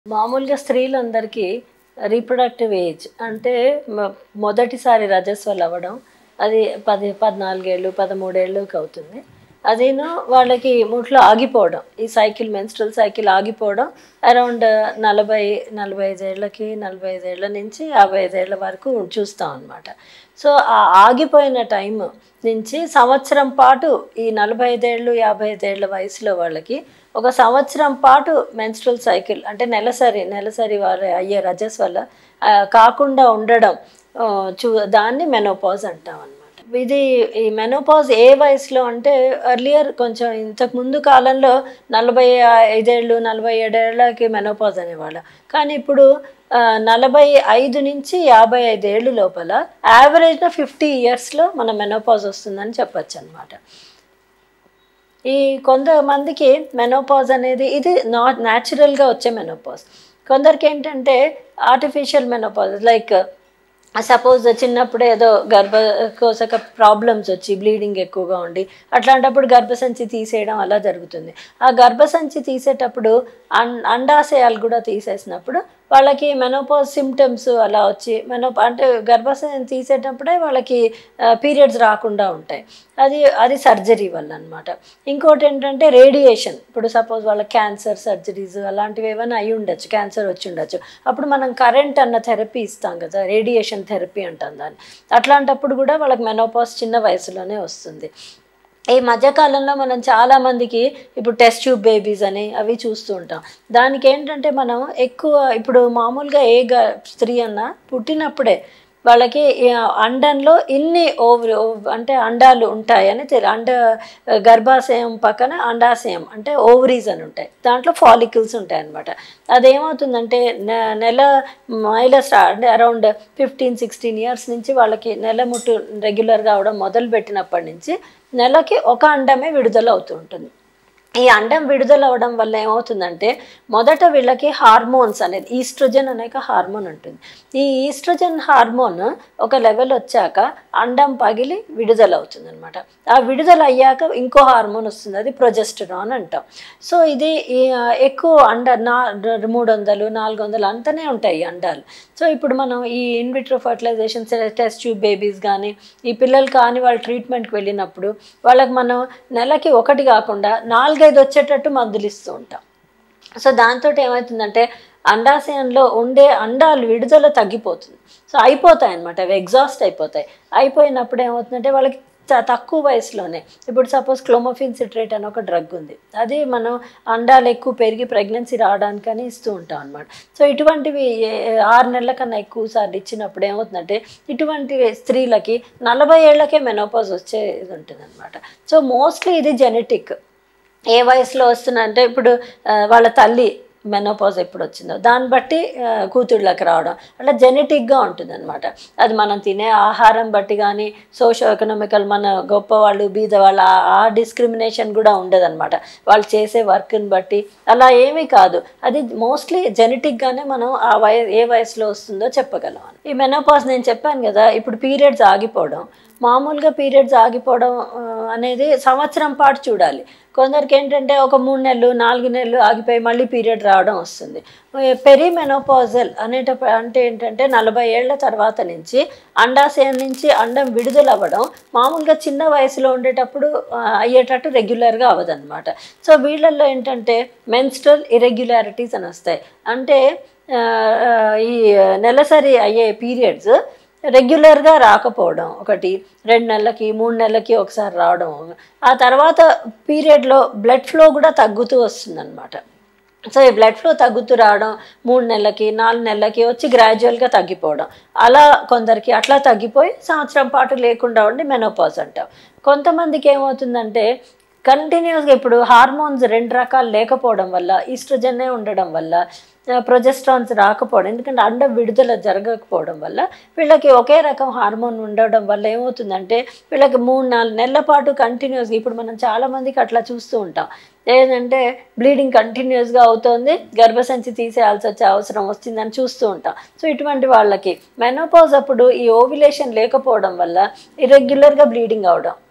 మామూలుగా స్త్రీలందరికీ reproductive age అంటే మ- మొదటిసారి రజస్వలు అవ్వడం అది పది పద్నాలుగేళ్ళు పదమూడేళ్ళకి అవుతుంది అదేను వాళ్ళకి ముట్లో ఆగిపోవడం ఈ సైకిల్ మెన్స్ట్రల్ సైకిల్ ఆగిపోవడం అరౌండ్ నలభై నలభై ఐదేళ్ళకి నలభై ఐదేళ్ల నుంచి యాభై ఐదేళ్ల వరకు చూస్తాం అనమాట సో ఆ ఆగిపోయిన టైం నుంచి సంవత్సరం పాటు ఈ నలభై ఐదేళ్ళు యాభై ఐదేళ్ల వయసులో వాళ్ళకి ఒక సంవత్సరం పాటు మెన్స్ట్రల్ సైకిల్ అంటే నెలసరి నెలసరి వారి అయ్యే రజస్ వల్ల ఆ, కాకుండా ఉండడం ఆ, చూ దాన్ని మెనోపాజ్ అంటాం అనమాట ఇది ఈ మెనోపాజ్ ఏ వయసులో అంటే ఎర్లియర్ కొంచెం ఇంతకు ముందు కాలంలో నలభై ఐదేళ్ళు నలభై ఏడేళ్ళకి మెనోపాజ్ అనేవాళ్ళం కానీ ఇప్పుడు ఆ, నలభై ఐదు నుంచి యాభై ఐదేళ్ళు లోపల యావరేజ్న ఫిఫ్టీ ఇయర్స్లో మన మెనోపాజ్ వస్తుందని చెప్పచ్చు అనమాట ఈ కొంతమందికి మెనోపాజ్ అనేది ఇది నాట్ న్యాచురల్గా వచ్చే మెనోపాజ్ కొందరికి ఏంటంటే ఆర్టిఫిషియల్ మెనోపాజ్ లైక్ సపోజ్ చిన్నప్పుడు ఏదో గర్భకోశక ప్రాబ్లమ్స్ వచ్చి బ్లీడింగ్ ఎక్కువగా ఉండి అట్లాంటప్పుడు గర్భసంచి తీసేయడం అలా జరుగుతుంది ఆ గర్భసంచి తీసేటప్పుడు అం అండాశయాలు కూడా తీసేసినప్పుడు వాళ్ళకి మెనోపాజ్ సిమ్టమ్స్ అలా వచ్చి మెనో అంటే గర్భసంచి తీసేటప్పుడే వాళ్ళకి పీరియడ్స్ రాకుండా ఉంటాయి అది అది సర్జరీ వల్ల అనమాట ఇంకోటి ఏంటంటే రేడియేషన్ ఇప్పుడు సపోజ్ వాళ్ళ క్యాన్సర్ సర్జరీస్ అలాంటివి ఏమైనా అయి ఉండొచ్చు క్యాన్సర్ వచ్చి ఉండొచ్చు అప్పుడు మనం కరెంట్ అన్న థెరపీ ఇస్తాం కదా రేడియేషన్ థెరపీ అంటాం దాన్ని అట్లాంటప్పుడు కూడా వాళ్ళకి మెనోపాజ్ చిన్న వయసులోనే వస్తుంది ఈ మధ్యకాలంలో మనం చాలామందికి ఇప్పుడు టెస్ట్ ట్యూబ్ బేబీస్ అని అవి చూస్తూ ఉంటాం దానికి ఏంటంటే మనం ఎక్కువ ఇప్పుడు మామూలుగా ఏ గ స్త్రీ అన్నా పుట్టినప్పుడే వాళ్ళకి ఈ అండంలో ఇన్ని ఓవరి అంటే అండాలు ఉంటాయని తెలి అండ గర్భాశయం పక్కన అండాశయం అంటే ఓవరీస్ అని ఉంటాయి దాంట్లో ఫాలికల్స్ ఉంటాయి అనమాట అదేమవుతుందంటే నె- నెల మహిళ స్టా అంటే అరౌండ్ ఫిఫ్టీన్ సిక్స్టీన్ ఇయర్స్ నుంచి వాళ్ళకి నెల ముట్టు రెగ్యులర్గా అవడం మొదలు పెట్టినప్పటి నుంచి నెలకి ఒక అండమే విడుదల అవుతూ ఉంటుంది ఈ అండం విడుదల అవ్వడం వల్ల ఏమవుతుందంటే మొదట వీళ్ళకి హార్మోన్స్ అనేది ఈస్ట్రోజన్ అనే ఒక హార్మోన్ ఉంటుంది ఈ ఈస్ట్రోజన్ హార్మోన్ ఒక లెవెల్ వచ్చాక అండం పగిలి విడుదల అవుతుంది అనమాట ఆ విడుదల అయ్యాక ఇంకో హార్మోన్ వస్తుంది అది ప్రొజెస్టరాన్ అంటాం సో ఇది ఈ, ఆ, ఎక్కువ అండ నా మూడు వందలు నాలుగు వందలు అంతనే ఉంటాయి ఈ అండాలు సో ఇప్పుడు మనం ఈ in vitro fertilization test tube babies కానీ ఈ పిల్లలు కాని వాళ్ళ ట్రీట్మెంట్కి వెళ్ళినప్పుడు వాళ్ళకి మనం నెలకి ఒకటి కాకుండా నాలుగైదు వచ్చేటట్టు మందులు ఇస్తూ ఉంటాం సో దాంతో ఏమవుతుందంటే అండాశయంలో ఉండే అండాలు విడుదల తగ్గిపోతుంది సో అయిపోతాయి అనమాట అవి ఎగ్జాస్ట్ అయిపోతాయి అయిపోయినప్పుడు ఏమవుతుందంటే వాళ్ళకి త- తక్కువ వయసులోనే ఇప్పుడు సపోజ్ క్లోమోఫిన్ సిట్రేట్ అని ఒక డ్రగ్ ఉంది అది మనం అండాలు ఎక్కువ పెరిగి ప్రెగ్నెన్సీ రావడానికని ఇస్తూ ఉంటాం అనమాట సో ఇటువంటివి ఏ- ఆరు నెలల కన్నా ఎక్కువ సార్లు ఇచ్చినప్పుడు ఏమవుతుందంటే ఇటువంటి స్త్రీలకి నలభై ఏళ్ళకే మెనోపాజ్ వచ్చేది ఉంటుంది అనమాట సో మోస్ట్లీ ఇది జెనెటిక్ ఏ వయసులో వస్తుందంటే ఇప్పుడు ఆ, వాళ్ళ తల్లి మెనోపాజ్ ఎప్పుడు వచ్చిందో దాన్ని బట్టి ఆ, కూతుళ్ళకి రావడం అట్లా జెనెటిక్గా ఉంటుంది అనమాట అది మనం తినే ఆహారం బట్టి కానీ సోషో ఎకనామికల్ మన గొప్పవాళ్ళు బీదవాళ్ళు ఆ- ఆ డిస్క్రిమినేషన్ కూడా ఉండదన్నమాట వాళ్ళు చేసే వర్క్ని బట్టి అలా ఏమీ కాదు అది మోస్ట్లీ జెనెటిక్గానే మనం ఆ వయ ఏ వయసులో వస్తుందో చెప్పగలం ఈ మెనోపాజ్ నేను చెప్పాను కదా ఇప్పుడు పీరియడ్స్ ఆగిపోవడం మామూలుగా పీరియడ్స్ ఆగిపోవడం ఆ, అనేది సంవత్సరం పాటు చూడాలి కొందరికి ఏంటంటే ఒక మూడు నెలలు నాలుగు నెలలు ఆగిపోయి మళ్ళీ పీరియడ్ రావడం వస్తుంది పెరిమెనోపాజల్ అనేటప్పుడు అంటే ఏంటంటే నలభై ఏళ్ల తర్వాత నుంచి అండాశయం నుంచి అండం విడుదల అవ్వడం మామూలుగా చిన్న వయసులో ఉండేటప్పుడు ఆ, అయ్యేటట్టు రెగ్యులర్గా అవ్వదన్నమాట సో వీళ్ళల్లో ఏంటంటే మెన్స్ట్రల్ ఇరెగ్యులారిటీస్ అని వస్తాయి అంటే ఆ, ఆ, ఈ నెలసరి అయ్యే పీరియడ్స్ రెగ్యులర్గా రాకపోవడం ఒకటి రెండు నెలలకి మూడు నెలలకి ఒకసారి రావడం ఆ తర్వాత పీరియడ్లో బ్లడ్ ఫ్లో కూడా తగ్గుతూ వస్తుందన్నమాట సో ఈ బ్లడ్ ఫ్లో తగ్గుతూ రావడం మూడు నెలలకి నాలుగు నెలలకి వచ్చి గ్రాడ్యువల్గా తగ్గిపోవడం అలా కొందరికి అట్లా తగ్గిపోయి సంవత్సరం పాటు లేకుండా ఉండి మెనోపాజ్ అంటాం కొంతమందికి ఏమవుతుందంటే కంటిన్యూస్గా ఇప్పుడు హార్మోన్స్ రెండు రకాలు లేకపోవడం వల్ల ఈస్ట్రోజన్నే ఉండడం వల్ల ప్రొజెస్ట్రాన్స్ రాకపోవడం ఎందుకంటే అండ విడుదల జరగకపోవడం వల్ల వీళ్ళకి ఒకే రకం హార్మోన్ ఉండడం వల్ల ఏమవుతుందంటే వీళ్ళకి మూడు నాలుగు నెలల పాటు కంటిన్యూస్గా ఇప్పుడు మనం చాలామందికి అట్లా చూస్తూ ఉంటాం ఏంటంటే బ్లీడింగ్ కంటిన్యూస్గా అవుతోంది గర్భసంచి తీసేయాల్సి వచ్చే అవసరం వచ్చిందని చూస్తూ ఉంటాం సో ఇటువంటి వాళ్ళకి మెనోపాజ్ అప్పుడు ఈ ఓవిలేషన్ లేకపోవడం వల్ల ఇరెగ్యులర్గా బ్లీడింగ్ అవడం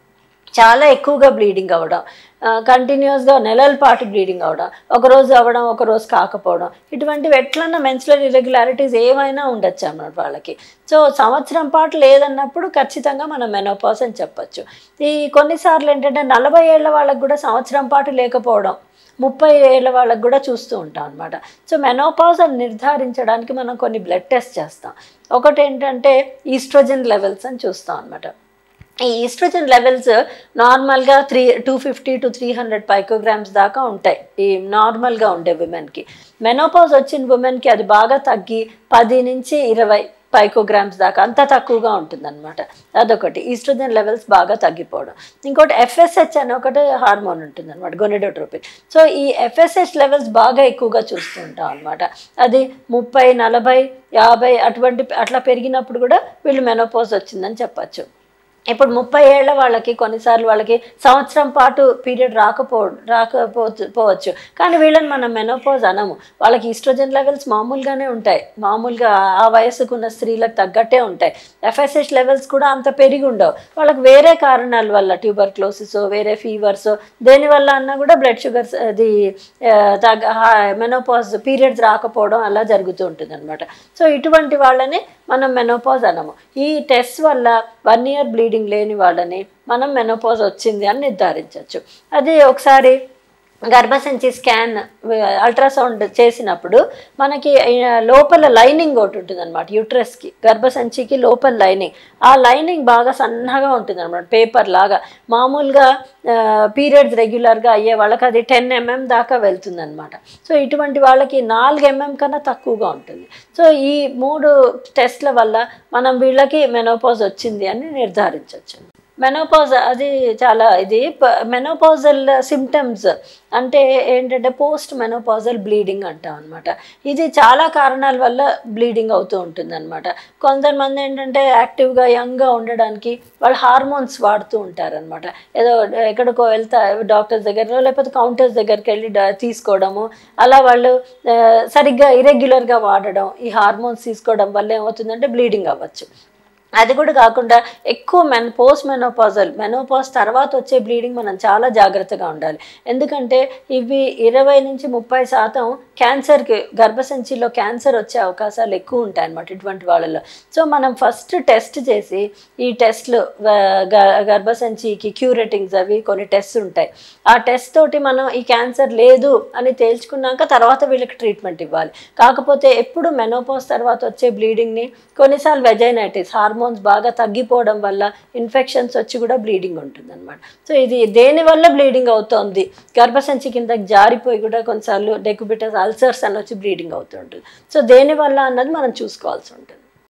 చాలా ఎక్కువగా బ్లీడింగ్ అవ్వడం కంటిన్యూస్గా నెలల పాటు బ్లీడింగ్ అవ్వడం ఒక రోజు అవ్వడం ఒక రోజు కాకపోవడం ఇటువంటివి ఎట్లన్నా మెన్సులర్ ఇరెగ్యులారిటీస్ ఏమైనా ఉండొచ్చు అన్నమాట వాళ్ళకి సో సంవత్సరం పాటు లేదన్నప్పుడు ఖచ్చితంగా మనం మెనోపాస్ అని చెప్పొచ్చు ఈ కొన్నిసార్లు ఏంటంటే నలభై ఏళ్ళ వాళ్ళకి కూడా సంవత్సరం పాటు లేకపోవడం ముప్పై ఏళ్ళ వాళ్ళకి కూడా చూస్తూ ఉంటాం అనమాట సో మెనోపాజ్ అని నిర్ధారించడానికి మనం కొన్ని బ్లడ్ టెస్ట్ చేస్తాం ఒకటి ఏంటంటే ఈస్ట్రోజన్ లెవెల్స్ అని చూస్తాం అనమాట ఈ ఈస్ట్రోజన్ లెవెల్స్ నార్మల్గా three two fifty to three hundred picograms దాకా ఉంటాయి ఈ నార్మల్గా ఉండే ఉమెన్కి మెనోపాజ్ వచ్చిన ఉమెన్కి అది బాగా తగ్గి పది నుంచి ఇరవై పైకోగ్రామ్స్ దాకా అంత తక్కువగా ఉంటుందన్నమాట అదొకటి ఈస్ట్రోజన్ లెవెల్స్ బాగా తగ్గిపోవడం ఇంకోటి ఎఫ్ఎస్హెచ్ అని ఒకటి హార్మోన్ ఉంటుంది అనమాట గొనెడోట్రోపిన్ సో ఈ ఎఫ్ఎస్హెచ్ లెవెల్స్ బాగా ఎక్కువగా చూస్తూ ఉంటాం అనమాట అది ముప్పై నలభై యాభై అటువంటి అట్లా పెరిగినప్పుడు కూడా వీళ్ళు మెనోపోజ్ వచ్చిందని చెప్పచ్చు ఇప్పుడు ముప్పై ఏళ్ళ వాళ్ళకి కొన్నిసార్లు వాళ్ళకి సంవత్సరం పాటు పీరియడ్ రాకపో రాకపో పోవచ్చు కానీ వీళ్ళని మనం మెనోపోజ్ అనము వాళ్ళకి ఈస్ట్రోజన్ లెవెల్స్ మామూలుగానే ఉంటాయి మామూలుగా ఆ వయసుకున్న స్త్రీలకు తగ్గట్టే ఉంటాయి ఎఫ్ఎస్హెచ్ లెవెల్స్ కూడా అంత పెరిగి ఉండవు వాళ్ళకి వేరే కారణాల వల్ల ట్యూబర్ క్లోసిస్ వేరే ఫీవర్స్ దేనివల్ల అన్నా కూడా బ్లడ్ షుగర్స్ అది ఆ, తగ్గ మెనోపాజ్ పీరియడ్స్ రాకపోవడం అలా జరుగుతూ ఉంటుంది అనమాట సో ఇటువంటి వాళ్ళని మనం మెనోపాజ్ అనము ఈ టెస్ట్ వల్ల వన్ ఇయర్ బ్లీడింగ్ లేని వాళ్ళని మనం మెనోపాజ్ వచ్చింది అని నిర్ధారించవచ్చు అది ఒకసారి గర్భసంచి స్కాన్ అల్ట్రాసౌండ్ చేసినప్పుడు మనకి ఆ, లోపల లైనింగ్ ఒకటి ఉంటుంది అనమాట యూట్రస్కి గర్భసంచికి లోపల లైనింగ్ ఆ లైనింగ్ బాగా సన్నగా ఉంటుంది అనమాట పేపర్ లాగా మామూలుగా పీరియడ్స్ రెగ్యులర్గా అయ్యే వాళ్ళకి అది టెన్ ఎంఎం దాకా వెళ్తుంది అనమాట సో ఇటువంటి వాళ్ళకి నాలుగు ఎంఎం కన్నా తక్కువగా ఉంటుంది సో ఈ మూడు టెస్ట్ల వల్ల మనం వీళ్ళకి మెనోపాజ్ వచ్చింది అని నిర్ధారించవచ్చు మెనోపాజ్ అది చాలా ఇది మెనోపాజల్ సిమ్టమ్స్ అంటే ఏంటంటే పోస్ట్ మెనోపాజల్ బ్లీడింగ్ అంటాం అనమాట ఇది చాలా కారణాల వల్ల బ్లీడింగ్ అవుతూ ఉంటుంది అనమాట కొంతమంది ఏంటంటే యాక్టివ్గా యంగ్గా ఉండడానికి వాళ్ళు హార్మోన్స్ వాడుతూ ఉంటారనమాట ఏదో ఎక్కడికో వెళ్తా డాక్టర్స్ దగ్గర లేకపోతే కౌంటర్స్ దగ్గరికి వెళ్ళి డా- తీసుకోవడము అలా వాళ్ళు ఆ, సరిగ్గా ఇరెగ్యులర్గా వాడడం ఈ హార్మోన్స్ తీసుకోవడం వల్ల ఏమవుతుందంటే బ్లీడింగ్ అవ్వచ్చు అది కూడా కాకుండా ఎక్కువ మెన్ పోస్ట్ మెనోపాజల్ మెనోపాజ్ తర్వాత వచ్చే బ్లీడింగ్ మనం చాలా జాగ్రత్తగా ఉండాలి ఎందుకంటే ఇవి ఇరవై నుంచి ముప్పై శాతం క్యాన్సర్కి గర్భసంచిలో క్యాన్సర్ వచ్చే అవకాశాలు ఎక్కువ ఉంటాయి అన్నమాట ఇటువంటి వాళ్ళలో సో మనం ఫస్ట్ టెస్ట్ చేసి ఈ టెస్ట్లు గర్భసంచికి క్యూరేటింగ్స్ అవి కొన్ని టెస్ట్ ఉంటాయి ఆ టెస్ట్ తోటి మనం ఈ క్యాన్సర్ లేదు అని తేల్చుకున్నాక తర్వాత వీళ్ళకి ట్రీట్మెంట్ ఇవ్వాలి కాకపోతే ఎప్పుడు మెనోపాజ్ తర్వాత వచ్చే బ్లీడింగ్ని కొన్నిసార్లు వెజైనైటిస్ హార్మోన్స్ బాగా తగ్గిపోవడం వల్ల ఇన్ఫెక్షన్స్ వచ్చి కూడా బ్లీడింగ్ ఉంటుంది అనమాట సో ఇది దేని వల్ల బ్లీడింగ్ అవుతోంది గర్భసంచి కిందకి జారిపోయి కూడా కొన్నిసార్లు డెక్యుబిటస్ అల్సర్స్ అని వచ్చి బ్లీడింగ్ అవుతుంటుంది సో దేని వల్ల అన్నది మనం చూసుకోవాల్సి ఉంటుంది